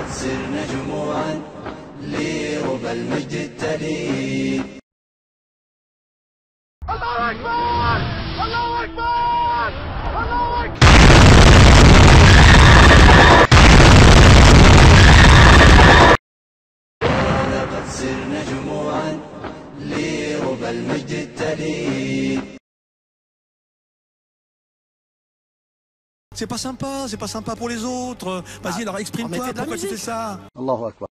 لقد سرنا جموعا لربى المجد التليد الله أكبر الله أكبر الله أكبر لقد سرنا جموعا لربى المجد التليد C'est pas sympa, c'est pas sympa pour les autres. Vas-y, alors exprime-toi, mettez de la pourquoi tu fais musique. ça الله أكبر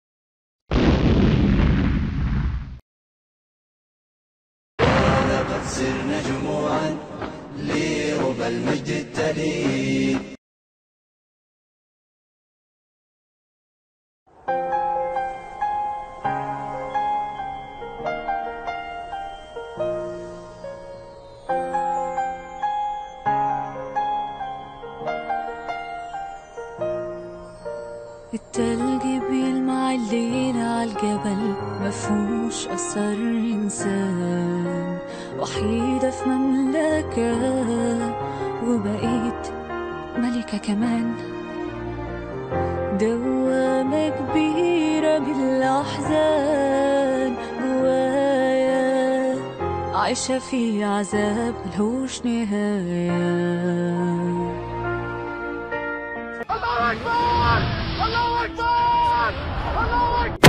لقد سرنا جموعا لربى المجد التليد التلج بيلمع الليل عالجبل مفهوش أثر إنسان وحيدة في مملكة وبقيت ملكة كمان دوامة كبيرة بالأحزان جوايا عايشة في عذاب ملهوش نهاية الله أكبر الله أكبر الله أكبر